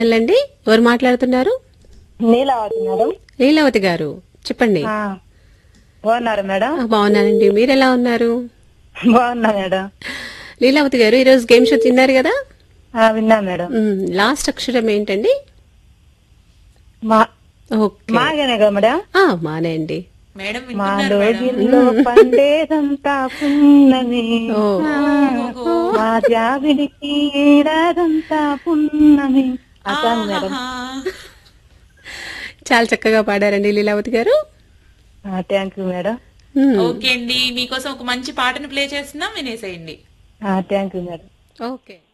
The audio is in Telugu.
వెళ్ళండి ఎవరు మాట్లాడుతున్నారు నీలావతి మేడం లీలావతి గారు చెప్పండి ఆ, బాగున్నారా మేడం ఆ, బాగున్నానండి మీరు ఎలా ఉన్నారు బాగున్నా మేడం లీలావతి గారు ఈరోజు గేమ్ షో తిన్నారు కదా ఆ, విన్నా మేడం మ్, లాస్ట్ అక్షరం ఏంటండి మా ఓకే మాగనే కదా మేడం ఆ, మానే అండి మేడం మా వింటున్నారు మేడం లోగిల్లో పండేదంతా పున్నమి ఓ మా జాబిలికి ఏడాదంతా పున్నమి ఆ సాంగ్ మేడం ఆహా. చాలా చక్కగా పాడారండి లీలావతి గారు thank you madam hmm, okay అండి మీకోసం ఒక మంచి పాటను ప్లే చేస్తున్నాం వినేసేయండి థ్యాంక్ యూ మేడం ఓకే